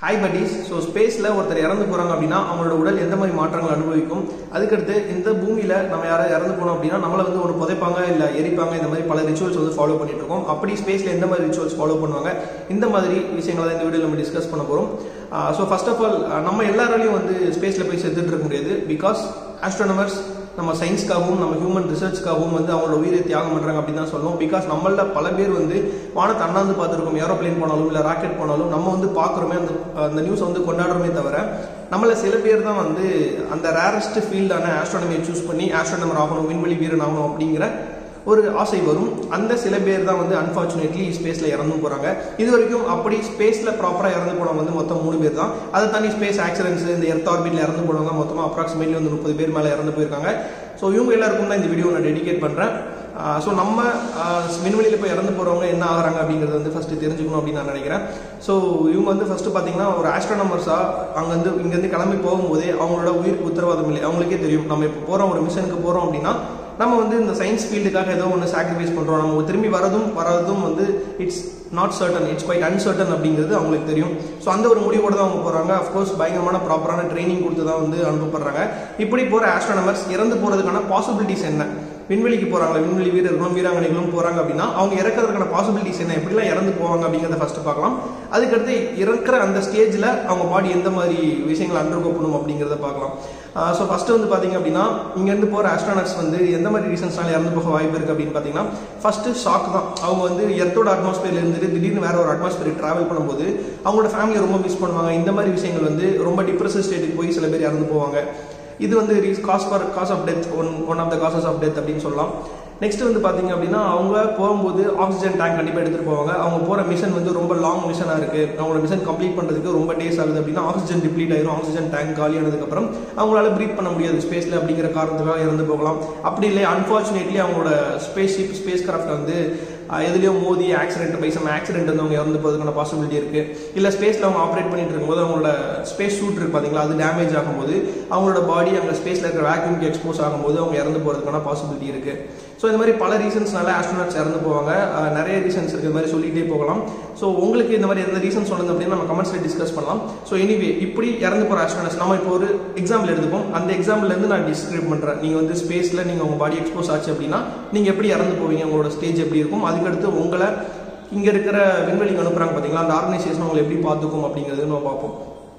hi buddies so ஸ்பேஸில் ஒருத்தர் இறந்து போகிறாங்க அப்படின்னா அவங்களோட உடல் எந்த மாதிரி மாற்றங்கள் அனுபவிக்கும் அதுக்கடுத்து இந்த பூமியில் நம்ம யாராவது இறந்து போனோம் அப்படின்னா நம்மளை வந்து ஒரு புதைப்பாங்க இல்லை எரிப்பாங்க இந்த மாதிரி பல ரிச்சுவல்ஸ் வந்து ஃபாலோ பண்ணிட்டு இருக்கோம் அப்படி ஸ்பேஸில் எந்த மாதிரி ரிச்சுவல்ஸ் ஃபாலோ பண்ணுவாங்க இந்த மாதிரி விஷயங்களை தான் இந்த வீடியோவில் நம்ம டிஸ்கஸ் பண்ண போகிறோம் ஸோ ஃபர்ஸ்ட் ஆஃப் ஆல் நம்ம எல்லாராலையும் வந்து ஸ்பேஸில் போய் செத்துட்டு இருக்க முடியாது பிகாஸ் ஆஸ்ட்ரோனமர்ஸ் நம்ம சயின்ஸ்க்காகவும் நம்ம ஹியூமன் ரிசர்ச்க்காகவும் வந்து அவங்களோட உயிரை தியாகம் பண்ணுறாங்க அப்படின்னு தான் சொல்லணும் பிகாஸ் நம்மள பல பேர் வந்து வானத்தை அண்ணாந்து பார்த்துருக்கோம் ஏரோப்ளேன் போனாலும் இல்லை ராக்கெட் போனாலும் நம்ம வந்து பார்க்குறோமே அந்த அந்த நியூஸை வந்து கொண்டாடுறோமே தவிர நம்மள சில பேர் தான் வந்து அந்த ரேரஸ்ட் ஃபீல்டான ஆஸ்ட்ரோனமியை சூஸ் பண்ணி ஆஸ்ட்ரோனமர் ஆகணும் விண்வெளி வீரன் ஆகணும் அப்படிங்கிற ஒரு ஆசை வரும் அந்த சில பேர் தான் வந்து அன்ஃபார்ச்சுனேட்லி ஸ்பேஸில் இறந்து போகிறாங்க இது வரைக்கும் அப்படி ஸ்பேஸில் ப்ராப்பராக இறந்து போனவங்க வந்து மொத்தம் மூணு பேர் தான் அதை தாண்டி ஸ்பேஸ் ஆக்சிடென்ட்ஸ் இந்த எர்த் ஆர்பிட்டில் இறந்து போனவங்க மொத்தமாக அப்ராக்சிமேட்லி வந்து முப்பது பேர் மேலே இறந்து போயிருக்காங்க ஸோ இவங்க எல்லாருக்கும் தான் இந்த வீடியோ நான் டெடிகேட் பண்ணுறேன் ஸோ நம்ம விண்வெளியில் போய் இறந்து போகிறவங்க என்ன ஆகிறாங்க அப்படிங்கிறது வந்து ஃபஸ்ட்டு தெரிஞ்சுக்கணும் அப்படின்னு நான் நினைக்கிறேன் ஸோ இவங்க வந்து ஃபஸ்ட்டு பார்த்தீங்கன்னா ஒரு ஆஸ்ட்ரோனமர்ஸாக அங்கேருந்து இங்கேருந்து கிளம்பி போகும்போதே அவங்களோட உயிருக்கு உத்தரவாதம் இல்லை அவங்களுக்கே தெரியும் நம்ம இப்போ போகிறோம் ஒரு மிஷனுக்கு போகிறோம் அப்படின்னா நம்ம வந்து இந்த சயின்ஸ் ஃபீல்டுக்காக ஏதோ ஒன்று சாக்ரிஃபைஸ் பண்ணுறோம் நம்ம திரும்பி வரதும் வரதும் வந்து it's not certain it's quite uncertain அப்படிங்கிறது அவங்களுக்கு தெரியும் ஸோ அந்த ஒரு முடிவோடு தான் அவங்க போகிறாங்க அஃப்கோர்ஸ் பயங்கரமான ப்ராப்பரான ட்ரைனிங் கொடுத்து தான் வந்து அனுப்பப்படுறாங்க இப்படி போகிற ஆஸ்ட்ரோனமர்ஸ் இறந்து போகிறதுக்கான பாசிபிலிட்டிஸ் என்ன விண்வெளிக்கு போகிறாங்க விண்வெளி வீரர்களும் வீராங்கனைகளும் போகிறாங்க அப்படின்னா அவங்க இறக்கிறதுக்கான பாசிபிலிட்டிஸ் என்ன எப்படிலாம் இறந்து போவாங்க அப்படிங்கிறத ஃபர்ஸ்ட் பார்க்கலாம் அதுக்கடுத்து இறக்குற அந்த ஸ்டேஜில் அவங்க பாடி எந்த மாதிரி விஷயங்கள் அண்டர்கோ பண்ணணும் அப்படிங்கிறத பார்க்கலாம் ஸோ ஃபஸ்ட்டு வந்து பார்த்தீங்க அப்படின்னா இங்கேருந்து போகிற ஆஸ்ட்ரானட்ஸ் வந்து எந்த மாதிரி ரீசன்ஸ்னால இறந்து போக வாய்ப்பு இருக்குது அப்படின்னு பார்த்தீங்கன்னா ஃபஸ்ட்டு ஷாக் தான் அவங்க வந்து எர்த்தோட அட்மாஸ்பியர்ல இருந்துட்டு திடீர்னு வேற ஒரு அட்மாஸ்பியர் ட்ராவல் பண்ணும்போது அவங்களோட ஃபேமிலியை ரொம்ப மிஸ் பண்ணுவாங்க இந்த மாதிரி விஷயங்கள் வந்து ரொம்ப டிப்ரெசிவ் ஸ்டேட்டுக்கு போய் சில பேர் இறந்து போவாங்க இது வந்து cause for cause of death one one of the causes of death அப்படின்னு சொல்லலாம் நெக்ஸ்ட் வந்து பார்த்தீங்க அப்படின்னா அவங்க போகும்போது ஆக்சிஜன் டேங்க் கண்டிப்பாக எடுத்துகிட்டு போவாங்க அவங்க போகிற மிஷன் வந்து ரொம்ப லாங் மிஷனாக இருக்குது அவங்களோட மிஷன் கம்ப்ளீட் பண்ணுறதுக்கு ரொம்ப டேஸ் ஆகுது அப்படின்னா ஆக்சிஜன் டிப்ளீட் ஆயிரும் ஆக்சிஜன் டேங்க் காலியானதுக்கப்புறம் அவங்களால ப்ரீத் பண்ண முடியாது ஸ்பேஸில் அப்படிங்கிற காரணத்துக்காக இறந்து போகலாம் அப்படி இல்லை அன்ஃபார்ச்சுனேட்லி அவங்களோட ஸ்பேஸ் ஷிப் ஸ்பேஸ் கிராஃப்ட் வந்து எதுலேயோ மோதி ஆக்சிடென்ட் பை சம் ஆக்சிடென்ட் வந்து அவங்க இறந்து போகிறதுக்கான பாசிபிலிட்டி இருக்குது இல்லை ஸ்பேஸில் அவங்க ஆப்ரேட் பண்ணிட்டு இருக்கும்போது அவங்களோட ஸ்பேஸ் சூட் இருக்கு பார்த்தீங்களா அது டேமேஜ் ஆகும்போது அவங்களோட பாடி அங்கே ஸ்பேஸில் இருக்கிற வேக்யூம்க்கு எக்ஸ்போஸ் ஆகும்போது அவங்க இறந்து போகிறதுக்கான பாசிபிலிட்டி இருக்குது ஸோ இந்த மாதிரி பல ரீசன்ஸ்னால ஆஸ்ட்ரோனாட்ஸ் இறந்து போவாங்க நிறைய ரீசன்ஸ் இருக்குது மாதிரி சொல்லிகிட்டே போகலாம் ஸோ உங்களுக்கு இந்த மாதிரி எந்த ரீசன் சொல்லுங்க அப்படின்னு நம்ம கமெண்ட்ஸில் டிஸ்கஸ் பண்ணலாம் ஸோ எனிவே இப்படி இறந்து போகிற ஆஸ்ட்ரோனாட்ஸ் நம்ம இப்போ ஒரு எக்ஸாம்பிள் எடுத்துப்போம் அந்த எக்ஸாம்பிள்லேருந்து நான் டிஸ்கிரைப் பண்ணுறேன் நீங்கள் வந்து ஸ்பேஸில் நீங்கள் உங்கள் பாடி எக்ஸ்போஸ் ஆச்சு அப்படின்னா நீங்கள் எப்படி இறந்து போவீங்க உங்களோட ஸ்டேஜ் எப்படி இருக்கும் அதுக்கடுத்து உங்களை இங்கே இருக்கிற விண்வெளிக்கு அனுப்புகிறாங்க பார்த்தீங்களா அந்த ஆர்கனைசேஷன் உங்களை எப்படி பார்த்துக்கும் அப்படிங்கிறது நம்ம பார்ப்போம்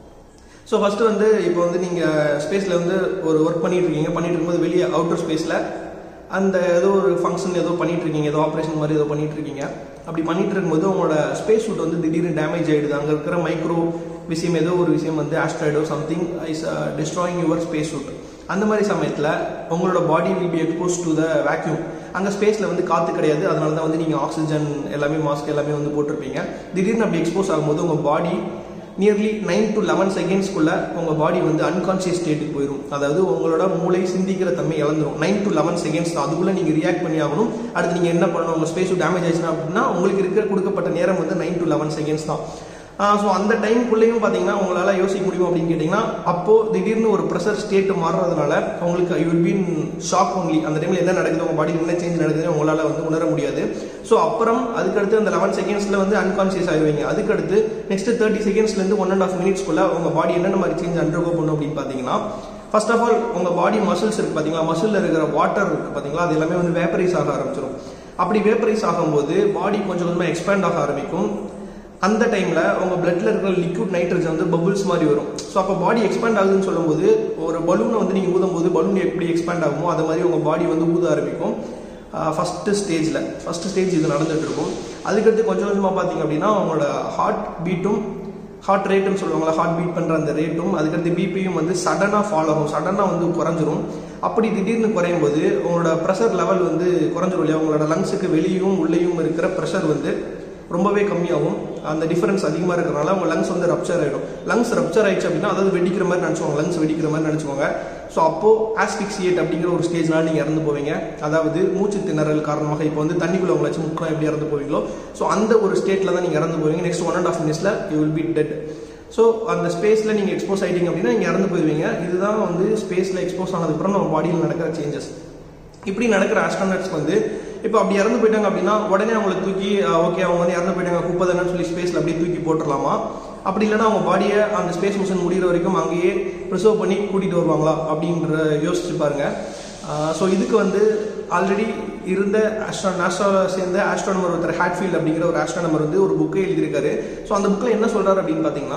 ஸோ ஃபஸ்ட்டு வந்து இப்போ வந்து நீங்கள் ஸ்பேஸில் வந்து ஒரு ஒர்க் பண்ணிட்டு இருக்கீங்க பண்ணிட்டு இருக்கும்போது வெளியே அவுட்டர் ஸ்பேஸில் அந்த ஏதோ ஒரு ஃபங்க்ஷன் ஏதோ பண்ணிட்டு இருக்கீங்க ஏதோ ஆப்ரேஷன் மாதிரி ஏதோ பண்ணிட்டு இருக்கீங்க அப்படி பண்ணிட்டு இருக்கும்போது உங்களோட ஸ்பேஸ் ஷூட் வந்து திடீர்னு டேமேஜ் ஆகிடுது அங்கே இருக்கிற மைக்ரோ விஷயம் ஏதோ ஒரு விஷயம் வந்து ஆஸ்ட்ராய்டோ something is destroying your space suit அந்த மாதிரி சமயத்தில் உங்களோட body will be expose to the vacuum அங்கே ஸ்பேஸில் வந்து காற்று கிடையாது அதனால தான் வந்து நீங்கள் ஆக்சிஜன் எல்லாமே மாஸ்க் எல்லாமே வந்து போட்டிருப்பீங்க திடீர்னு அப்படி எக்ஸ்போஸ் ஆகும்போது உங்கள் body nearly nine to eleven செகண்ட்ஸ்க்குள்ள உங்கள் பாடி வந்து அன்கான்சியஸ் ஸ்டேட்டுக்கு போயிடும் அதாவது உங்களோட மூளை சிந்திக்கிற தன்மை இழந்துரும் நைன் டு லெவன் செகண்ட்ஸ் தான் அதுக்குள்ளே நீங்கள் ரியாக்ட் பண்ணி ஆகணும் அடுத்து நீங்கள் என்ன பண்ணணும் உங்கள் ஸ்பேஸ் டேமேஜ் ஆச்சுன்னா அப்படின்னா உங்களுக்கு இருக்கிற கொடுக்கப்பட்ட நேரம் வந்து நைன் டு லெவன் செகண்ட்ஸ் தான் ஸோ அந்த டைமுக்குள்ளேயும் பார்த்தீங்கன்னா உங்களால் யோசிக்க முடியும் அப்படின்னு கேட்டிங்கன்னா அப்போது திடீர்னு ஒரு ப்ரெஷர் ஸ்டேட் மாறுறதுனால உங்களுக்கு யூ பீன் ஷாக் ஒன்லி அந்த டைமில் என்ன நடக்குது உங்கள் பாடியில் என்ன சேஞ்ச் நடக்குதுன்னு உங்களால் வந்து உணர முடியாது ஸோ அப்புறம் அதுக்கடுத்து அந்த லெவன் செகண்ட்ஸில் வந்து அன்கான்சியஸ் ஆகிடுவீங்க அதுக்கடுத்து நெக்ஸ்ட் தேர்ட்டி செகண்ட்ஸ்லேருந்து ஒன் அண்ட் ஆஃப் மினிட்ஸ்க்குள்ள உங்கள் பாடி என்னென்ன மாதிரி சேஞ்ச் அண்டர்கோ பண்ணும் அப்படின்னு பார்த்தீங்கன்னா ஃபர்ஸ்ட் ஆஃப் ஆல் உங்கள் பாடி மசில்ஸ் இருக்குது பார்த்தீங்களா மசிலில் இருக்கிற வாட்டர் இருக்குது பார்த்தீங்களா அது எல்லாமே வந்து வேப்பரைஸ் ஆக ஆரம்பிச்சிடும் அப்படி வேப்பரைஸ் ஆகும்போது பாடி கொஞ்சம் கொஞ்சமாக எக்ஸ்பேண்ட் ஆக ஆரம்பிக்கும் அந்த டைமில் உங்கள் பிளட்டில் இருக்கிற லிக்விட் நைட்ரஜன் வந்து பபுள்ஸ் மாதிரி வரும் ஸோ அப்போ பாடி எக்ஸ்பேண்ட் ஆகுதுன்னு சொல்லும்போது ஒரு பலூனை வந்து நீங்கள் ஊதும் போது பலூன் எப்படி எக்ஸ்பேண்ட் ஆகுமோ அது மாதிரி உங்கள் பாடி வந்து ஊத ஆரம்பிக்கும் ஃபஸ்ட்டு ஸ்டேஜில் ஃபஸ்ட்டு ஸ்டேஜ் இது நடந்துட்டு இருக்கும் அதுக்கடுத்து கொஞ்சம் கொஞ்சமாக பார்த்தீங்க அப்படின்னா உங்களோட ஹார்ட் பீட்டும் ஹார்ட் ரேட்டுன்னு சொல்லுவாங்களா ஹார்ட் பீட் பண்ணுற அந்த ரேட்டும் அதுக்கடுத்து பிபியும் வந்து சடனாக ஃபாலோ ஆகும் சடனாக வந்து குறைஞ்சிரும் அப்படி திடீர்னு குறையும் போது உங்களோட ப்ரெஷர் லெவல் வந்து குறைஞ்சிரும் இல்லையா உங்களோட லங்ஸுக்கு வெளியும் உள்ளேயும் இருக்கிற ப்ரெஷர் வந்து ரொம்பவே கம்மியாகும் அந்த டிஃபரன்ஸ் அதிகமாக இருக்கிறனால உங்கள் லங்ஸ் வந்து ரப்சர் ஆகிடும் லங்ஸ் ரப்சர் ஆயிடுச்சு அப்படின்னா அதாவது வெடிக்கிற மாதிரி நினச்சிவாங்க லங்ஸ் வெடிக்கிற மாதிரி நினச்சிவாங்க ஸோ அப்போது ஆஸ்பிக்சியேட் அப்படிங்கிற ஒரு ஸ்டேஜ்னால நீங்கள் இறந்து போவீங்க அதாவது மூச்சு திணறல் காரணமாக இப்போ வந்து தண்ணிக்குள்ள உங்களை வச்சு முக்கலாம் எப்படி இறந்து போவீங்களோ ஸோ அந்த ஒரு ஸ்டேட்டில் தான் நீங்கள் இறந்து போவீங்க நெக்ஸ்ட் ஒன் அண்ட் ஆஃப் மினிட்ஸில் you will be dead so அந்த ஸ்பேஸில் நீங்கள் எக்ஸ்போஸ் ஆகிட்டீங்க அப்படின்னா நீங்கள் இறந்து போயிடுவீங்க இதுதான் வந்து ஸ்பேஸில் எக்ஸ்போஸ் ஆனதுக்கப்புறம் நம்ம பாடியில் நடக்கிற சேஞ்சஸ் இப்படி நடக்கிற ஆஸ்ட்ரோனட்ஸ் வந்து இப்போ அப்படி இறந்து போயிட்டாங்க அப்படின்னா உடனே அவங்களை தூக்கி ஓகே அவங்க வந்து இறந்து போயிட்டாங்க குப்பை தானே சொல்லி ஸ்பேஸில் அப்படியே தூக்கி போட்டுடலாமா அப்படி இல்லைன்னா அவங்க பாடியை அந்த ஸ்பேஸ் மிஷன் முடிகிற வரைக்கும் அங்கேயே ப்ரிசர்வ் பண்ணி கூட்டிகிட்டு வருவாங்களா அப்படின்ற யோசிச்சு பாருங்க ஸோ இதுக்கு வந்து ஆல்ரெடி இருந்த ஆஸ்ட்ரோ நாசாவில் சேர்ந்த ஆஸ்ட்ரானமர் ஒருத்தர் ஹேட்ஃபீல்ட் அப்படிங்கிற ஒரு ஆஸ்ட்ரானமர் வந்து ஒரு புக்கை எழுதியிருக்காரு ஸோ அந்த புக்கில் என்ன சொல்கிறார் அப்படின்னு பார்த்தீங்கன்னா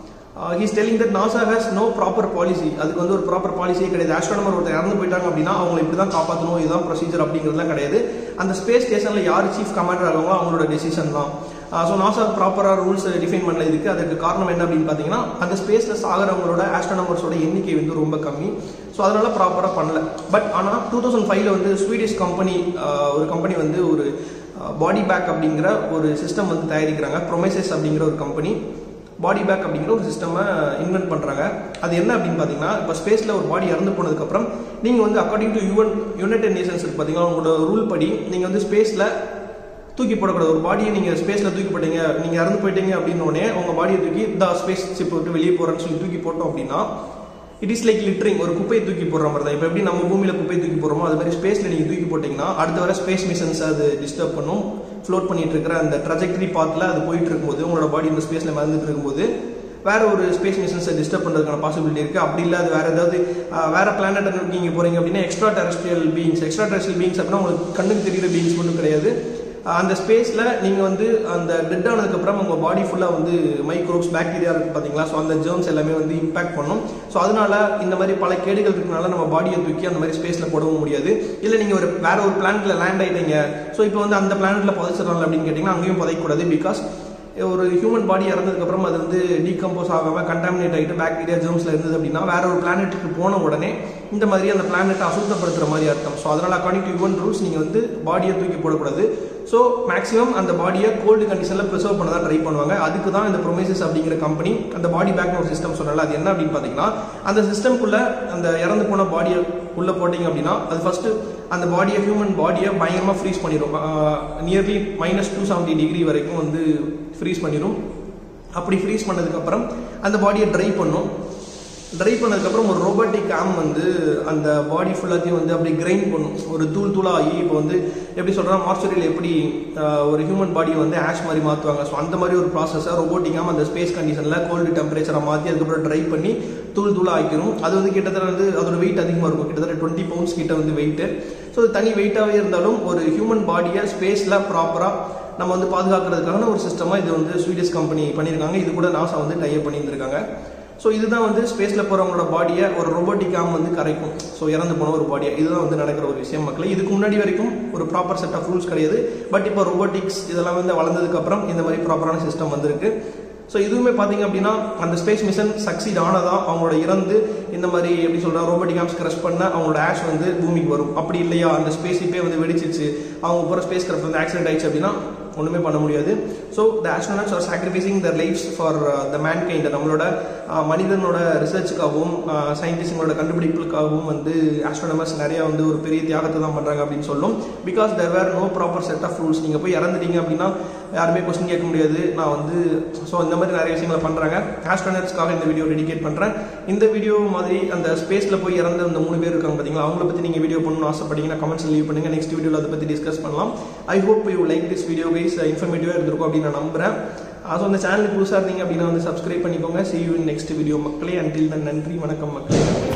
he's telling that NASA has no proper policy அதுக்கு வந்து ஒரு ப்ராப்பர் பாலிசியே கிடையாது ஆஸ்ட்ரானமர் ஒருத்தர் இறந்து போயிட்டாங்க அப்படின்னா அவங்களை இப்படி தான் காப்பாற்றணும் இதுதான் ப்ரொசீஜர் அப்படிங்கிறதுலாம் கிடையாது அந்த ஸ்பேஸ் ஸ்டேஷனில் யார் சீஃப் கமாண்டர் ஆகுங்களோ அவங்களோட டெசிஷன் தான் ஸோ நாசா ப்ராப்பராக ரூல்ஸ் டிஃபைன் பண்ணல இதுக்கு அதுக்கு காரணம் என்ன அப்படின்னு பார்த்தீங்கன்னா அந்த ஸ்பேஸில் சாகிறவங்களோட ஆஸ்ட்ரானமர்ஸோட எண்ணிக்கை வந்து ரொம்ப கம்மி ஸோ அதனால ப்ராப்பராக பண்ணல பட் ஆனால் டூ தௌசண்ட் ஃபைவ்ல வந்து ஸ்வீடிஷ் கம்பெனி ஒரு கம்பெனி வந்து ஒரு பாடி பேக் அப்படிங்கிற ஒரு சிஸ்டம் வந்து தயாரிக்கிறாங்க ப்ரொமைசஸ் அப்படிங்கிற ஒரு கம்பெனி பாடி பேக் அப்படிங்கிற ஒரு சிஸ்டமை இன்வென்ட் பண்ணுறாங்க அது என்ன அப்படின்னு பார்த்தீங்கன்னா இப்போ ஸ்பேஸில் ஒரு பாடி இறந்து போனதுக்கப்புறம் நீங்கள் வந்து according to UN United Nations இருக்கு பார்த்தீங்கன்னா உங்களோட ரூல் படி நீங்கள் வந்து ஸ்பேஸில் தூக்கி போடக்கூடாது ஒரு பாடியை நீங்கள் ஸ்பேஸில் தூக்கி போட்டீங்க நீங்கள் இறந்து போயிட்டீங்க அப்படின்னோடனே உங்கள் பாடியை தூக்கி இந்த ஸ்பேஸ் ஷிப் விட்டு வெளியே போகிறேன்னு சொல்லி தூக்கி போட்டோம் அப்படின்னா இட் இஸ் லைக் லிட்ரிங் ஒரு குப்பையை தூக்கி போடுற மாதிரி தான் இப்போ எப்படி நம்ம பூமியில் குப்பையை தூக்கி போடுறோமோ அது மாதிரி ஸ்பேஸில் நீங்கள் தூக்கி போட்டிங்கன்னா அடுத்த வர ஸ்பேஸ் மிஷன்ஸ் அது டிஸ்டர்ப் பண்ணும் ஃப்ளோட் பண்ணிட்டு இருக்கிற அந்த ட்ரஜெக்டரி பாத்தில் அது போயிட்டு இருக்கும்போது உங்களோட பாடி இந்த ஸ்பேஸில் மறந்துட்டு இருக்கும்போது வேற ஒரு ஸ்பேஸ் மிஷன்ஸை டிஸ்டர்ப் பண்ணுறதுக்கான பாசிபிலிட்டி இருக்குது அப்படி இல்லை அது வேற ஏதாவது வேற பிளானட்டை நோக்கி நீங்கள் போகிறீங்க அப்படின்னா extra terrestrial beings extra terrestrial beings அப்படின்னா உங்களுக்கு கண்ணுக்கு தெரியுற பீங்ஸ் மட்டும் கிடையாது அந்த ஸ்பேஸில் நீங்கள் வந்து அந்த டெட் ஆனதுக்கப்புறம் உங்கள் பாடி ஃபுல்லாக வந்து மைக்ரோப்ஸ் பாக்டீரியா இருக்குது பார்த்தீங்களா ஸோ அந்த ஜேர்ம்ஸ் எல்லாமே வந்து இம்பாக்ட் பண்ணும் ஸோ அதனால இந்த மாதிரி பல கேடுகள் இருக்கனால நம்ம பாடியை தூக்கி அந்த மாதிரி ஸ்பேஸில் போடவும் முடியாது இல்லை நீங்கள் ஒரு வேற ஒரு பிளானட்ல லேண்ட் ஆயிட்டீங்க ஸோ இப்போ வந்து அந்த பிளானட்ல புதைச்சிடறாங்க அப்படின்னு கேட்டிங்கன்னா அங்கேயும் புதைக்கக்கூடாது பிகாஸ் ஒரு ஹியூமன் பாடி இறந்ததுக்கப்புறம் அது வந்து டீகம்போஸ் ஆகாமல் கண்டாமினேட் ஆகிட்டு பாக்டீரியா ஜெர்ம்ஸில் இருந்தது அப்படின்னா வேற ஒரு பிளானெட்டுக்கு போன உடனே இந்த மாதிரி அந்த பிளானெட்டை அசுத்தப்படுத்துற மாதிரி அர்த்தம் ஸோ அதனால் அக்கார்டிங் டு யுவன் ரூல்ஸ் நீங்கள் வந்து பாடியை தூக்கி போடக்கூடாது ஸோ மேக்ஸிமம் அந்த பாடியை கோல்டு கண்டிஷனில் ப்ரிசர்வ் பண்ண தான் ட்ரை பண்ணுவாங்க அதுக்கு தான் இந்த ப்ரொமைசஸ் அப்படிங்கிற கம்பெனி அந்த பாடி பேக்னு ஒரு சிஸ்டம் சொன்னால அது என்ன அப்படின்னு பார்த்தீங்கன்னா அந்த சிஸ்டம்குள்ளே அந்த இறந்து போன பாடியை உள்ளே போட்டிங்க அப்படின்னா அது ஃபஸ்ட்டு அந்த பாடியை ஹியூமன் பாடியை பயங்கரமாக ஃப்ரீஸ் பண்ணிடும் nearly minus two seventy degree வரைக்கும் வந்து ஃப்ரீஸ் பண்ணிடும் அப்படி ஃப்ரீஸ் பண்ணதுக்கப்புறம் அந்த பாடியை ட்ரை பண்ணும் ட்ரை பண்ணதுக்கப்புறம் ஒரு ரோபோட்டிக் ஆம் வந்து அந்த பாடி ஃபுல்லாத்தையும் வந்து அப்படி கிரைண்ட் பண்ணும் ஒரு தூள் தூளாக ஆகி இப்போ வந்து எப்படி சொல்கிறா மார்ச்சரியில் எப்படி ஒரு ஹியூமன் பாடியை வந்து ஆஷ் மாதிரி மாற்றுவாங்க ஸோ அந்த மாதிரி ஒரு ப்ராசஸை ரோபோட்டிக் ஆம் அந்த ஸ்பேஸ் கண்டிஷனில் கோல்டு டெம்பரேச்சரை மாற்றி அதுக்கப்புறம் ட்ரை பண்ணி தூள் தூளாக ஆக்கிரும் அது வந்து கிட்டத்தட்ட வந்து அதோட வெயிட் அதிகமாக இருக்கும் கிட்டத்தட்ட டுவெண்ட்டி பவுண்ட்ஸ் கிட்ட வந்து வெயிட்டு ஸோ தனி வெயிட்டாகவே இருந்தாலும் ஒரு ஹியூமன் பாடியை ஸ்பேஸில் ப்ராப்பராக நம்ம வந்து பாதுகாக்கிறதுக்கான ஒரு சிஸ்டமாக இது வந்து ஸ்வீடிஷ் கம்பெனி பண்ணியிருக்காங்க இது கூட நாசா வந்து டைப் பண்ணியிருந்திருக்காங்க ஸோ இதுதான் வந்து ஸ்பேஸில் போகிறவங்களோட பாடியை ஒரு ரொபோட்டிக் ஆம் வந்து கரைக்கும் ஸோ இறந்து போன ஒரு பாடியை இதுதான் வந்து நடக்கிற ஒரு விஷயம் மக்களே இதுக்கு முன்னாடி வரைக்கும் ஒரு ப்ராப்பர் செட் ஆஃப் ரூல்ஸ் கிடையாது பட் இப்போ ரொபோட்டிக்ஸ் இதெல்லாம் வந்து வளர்ந்ததுக்கப்புறம் இந்த மாதிரி ப்ராப்பரான சிஸ்டம் வந்திருக்கு ஸோ இதுவுமே பார்த்தீங்க அப்படின்னா அந்த ஸ்பேஸ் மிஷன் சக்சீட் ஆனதான் அவங்களோட இறந்து இந்த மாதிரி எப்படி சொல்கிறா ரோபோட்டிக் ஆம்ஸ் கிரஷ் பண்ண அவங்களோட ஆஷ் வந்து பூமிக்கு வரும் அப்படி இல்லையா அந்த ஸ்பேஸ் இப்போ வந்து வெடிச்சிச்சு அவங்க போகிற ஸ்பேஸ் கிராஃப்ட் வந்து ஆக்சிடென்ட் ஆயிடுச்சு அப்படின்னா ஒன்றுமே பண்ண முடியாது so the astronauts are sacrificing their lives for the mankind நம்மளோட மனிதனோட ரிசர்ச்சுக்காகவும் சயின்டிஸ்டுங்களோட கண்டுபிடிப்புகளுக்காகவும் வந்து ஆஸ்ட்ரோனமர்ஸ் நிறையா வந்து ஒரு பெரிய தியாகத்தை தான் பண்ணுறாங்க அப்படின்னு சொல்லும் because there were no proper set of rules நீங்கள் போய் இறந்துட்டீங்க அப்படின்னா யாருமே கொஸ்டின் கேட்க முடியாது நான் வந்து ஸோ இந்த மாதிரி நிறைய விஷயங்களை பண்ணுறாங்க ஆஸ்ட்ரோனட்ஸ்க்காக இந்த வீடியோ டெடிகேட் பண்ணுறேன் இந்த வீடியோ மாதிரி அந்த ஸ்பேஸில் போய் இறந்த அந்த மூணு பேர் இருக்காங்க பார்த்தீங்களா அவங்கள பற்றி நீங்கள் வீடியோ பண்ணணும்னு ஆசைப்பட்டீங்கன்னா கமெண்ட்ஸ் லீவ் பண்ணுங்கள் நெக்ஸ்ட் வீடியோவில் அதை பற்றி டிஸ்கஸ் பண்ணலாம் I hope you like this video guys இன்ஃபர்மேட்டிவாக இருந்திருக்கும் அப்படின்னு நான் நம்புறேன் ஸோ அந்த சேனலுக்கு புதுசாக இருந்தீங்க அப்படின்னா வந்து சப்ஸ்கிரைப் பண்ணிக்கோங்க சி யூ நெக்ஸ்ட் வீடியோ மக்களே அன்டில் தன் நன்றி வணக்கம் மக்களே